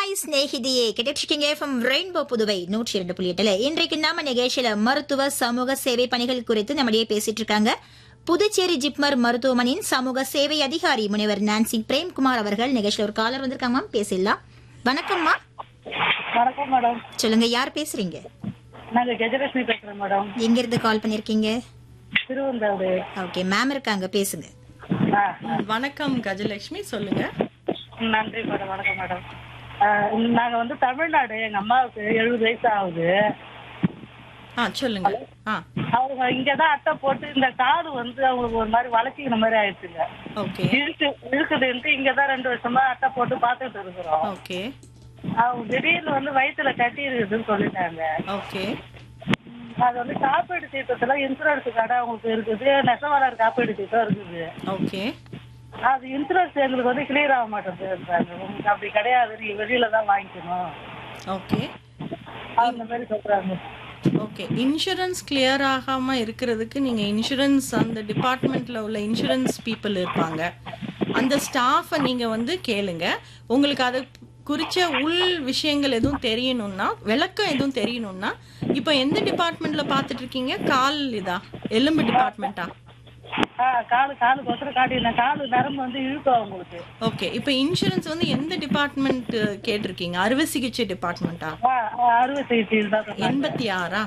Hi ஸ்நேகிதியே கேட்டுருக்கீங்க from rainbow Puduvai நூற்றி இரண்டு புள்ளி எட்டுல இன்றைக்கு நாம நிகழ்ச்சியில மருத்துவ சமூக சேவை பணிகள் குறித்து நம்மளே பேசிட்டு இருக்காங்க புதுச்சேரி ஜிப்மர் மருத்துவமனையின் சமூக சேவை அதிகாரி முனைவர் நான்சி பிரேம்குமார் அவர்கள் நிகழ்ச்சியில ஒரு காலர் வந்திருக்காங்க மேம் பேசிடலாம் வணக்கம்மா வணக்கம் மேடம் சொல்லுங்க யார் பேசுறீங்க நாங்க கஜலட்சுமி பேசுறோம் மேடம் எங்க இருந்து கால் பண்ணிருக்கீங்க திருவந்தாடு ஓகே மேம் இருக்காங்க பேசுங்க ஆ, வணக்கம் கஜலட்சுமி சொல்லுங்க நன்றி மேடம் வணக்கம் மேடம் ஆ, நாங்க வந்து தமிழ்நாடு எங்க அம்மாவுக்கு எழுபது வயசு ஆகுது ஆ சொல்லுங்க ஆ அவங்க இங்கதான் அட்டை போட்டு இந்த காது வந்து அவங்களுக்கு ஒரு மாதிரி வளர்ச்சிக்கிற மாதிரி ஆயிடுச்சுங்க ஓகே இழுக்கு இழுக்குதுன்ட்டு இங்கதான் ரெண்டு வருஷமா அட்டை போட்டு பார்த்துட்டு இருக்கிறோம் ஓகே அவங்க திடீர்னு வந்து வயித்துல கட்டி இருக்குதுன்னு சொல்லிட்டாங்க ஓகே அது வந்து காப்பீடு திட்டத்துல இன்சூரன்ஸ் கடை அவங்களுக்கு இருக்குது நெசவாளர் காப்பீடு திட்டம் இருக்குது ஓகே அது இன்சூரன்ஸ் எங்களுக்கு வந்து கிளியர் ஆக மாட்டேங்குது உங்களுக்கு அப்படி கிடையாது நீங்க வெளியில தான் வாங்கிக்கணும் ஓகே அந்த மாதிரி சொல்றாங்க ஓகே இன்சூரன்ஸ் கிளியர் ஆகாம இருக்கிறதுக்கு நீங்க இன்சூரன்ஸ் அந்த டிபார்ட்மெண்ட்ல உள்ள இன்சூரன்ஸ் பீப்புள் இருப்பாங்க அந்த ஸ்டாஃபை நீங்க வந்து கேளுங்க உங்களுக்கு அது குறிச்ச உள் விஷயங்கள் எதுவும் தெரியணும்னா விளக்கம் எதுவும் தெரியணும்னா இப்போ எந்த டிபார்ட்மெண்ட்ல பார்த்துட்டு இருக்கீங்க கால் இதா எலும்பு டிபார்ட்மெண்ட்டா ஆ காலு காலு கொசரம் காட்டினேன் காலு நரம்பு வந்து இழுக்கும் அவங்களுக்கு ஓகே இப்போ இன்சூரன்ஸ் வந்து எந்த டிபார்ட்மெண்ட் கேட்டிருக்கீங்க அறுவை சிகிச்சை டிபார்ட்மெண்ட்டா ஆ, ஆ, அறுவை சிகிச்சை தான் சொன்னாங்க. எண்பத்தி ஆறா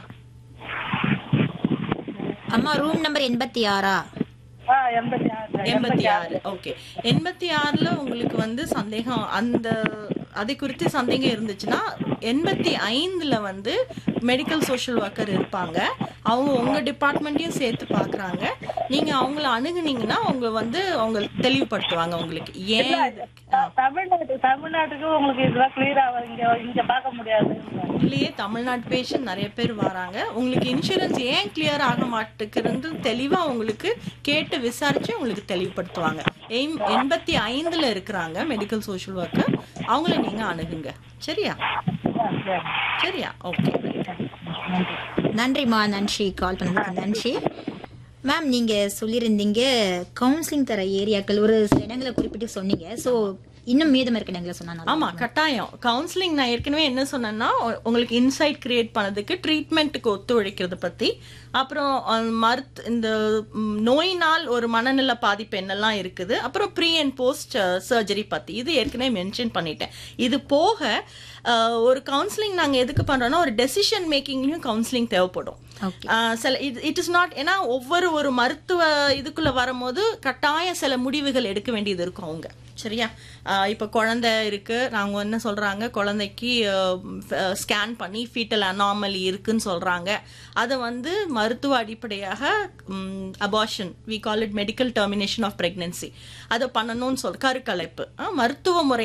அம்மா ரூம் நம்பர் எண்பத்தி ஆறா ஆ எண்பத்தி ஆறு எண்பத்தி ஆறு ஓகே எண்பத்தி ஆறுல உங்களுக்கு வந்து சந்தேகம் அந்த அதை குறித்து சந்தேகம் இருந்துச்சுன்னா எண்பத்தி ஐந்துல வந்து மெடிக்கல் சோஷியல் ஒர்க்கர் இருப்பாங்க அவங்க உங்க டிபார்ட்மெண்ட்டையும் சேர்த்து பார்க்கறாங்க நீங்க அவங்கள அணுகுனீங்கன்னா அவங்க வந்து அவங்க தெளிவுபடுத்துவாங்க உங்களுக்கு ஏன் இது- ஆ. தமிழ்நாட்டு தமிழ்நாட்டுக்கு உங்களுக்கு இதெல்லாம் கிளியர் ஆகும் இங்க இங்க பார்க்க முடியாது இல்லையே தமிழ்நாட்டு பேஷண்ட் நிறைய பேர் வராங்க உங்களுக்கு இன்சூரன்ஸ் ஏன் கிளியர் ஆக மாட்டேங்கிறது தெளிவா உங்களுக்கு கேட்டு விசாரிச்சு உங்களுக்கு தெளிவுபடுத்துவாங்க எய்ம் எண்பத்தி ஐந்துல இருக்கிறாங்க மெடிக்கல் சோஷியல் ஒர்க்கர் அவங்கள நீங்க அணுகுங்க சரியா சரியா ஓகே நன்றிம்மா நன்றி கால் பண்ணதுக்கு நன்றி மேம் நீங்க சொல்லியிருந்தீங்க கவுன்சிலிங் தர ஏரியாக்கள் ஒரு சில இடங்களை குறிப்பிட்டு சொன்னீங்க சோ இன்னும் மீதம் இருக்க இடங்களை சொன்னா ஆமா கட்டாயம் கவுன்சிலிங் நான் ஏற்கனவே என்ன சொன்னேன்னா உ- உங்களுக்கு இன்சைட் கிரியேட் பண்ணதுக்கு ட்ரீட்மெண்ட்டுக்கு ஒத்துழைக்கிறது பத்தி அப்புறம் அஹ், மருத் இந்த ம், நோயினால் ஒரு மனநல பாதிப்பு என்னெல்லாம் இருக்குது அப்புறம் ப்ரீ அண்ட் போஸ்ட் சர்ஜரி பத்தி இது ஏற்கனவே மென்ஷன் பண்ணிட்டேன் இது போக அஹ், ஒரு கவுன்சிலிங் நாங்க எதுக்கு பண்றோம்னா ஒரு டெசிஷன் மேக்கிங்லயும் கவுன்சிலிங் தேவைப்படும் ஓகே ஆஹ் சில இது இட் இஸ் நாட் ஏன்னா ஒவ்வொரு ஒரு மருத்துவ இதுக்குள்ள வரும்போது கட்டாயம் சில முடிவுகள் எடுக்க வேண்டியது இருக்கும் அவங்க சரியா ஆஹ் இப்ப குழந்தை இருக்கு நாங்க என்ன சொல்றாங்க குழந்தைக்கு ஸ்கேன் பண்ணி ஃபீட்டல் அனாமலி இருக்குன்னு சொல்றாங்க அதை வந்து மருத்துவ அடிப்படையாக abortion we call it medical termination of pregnancy அதை பண்ணணும்னு சொல் கருக்கலைப்பு ஆஹ் மருத்துவ முறை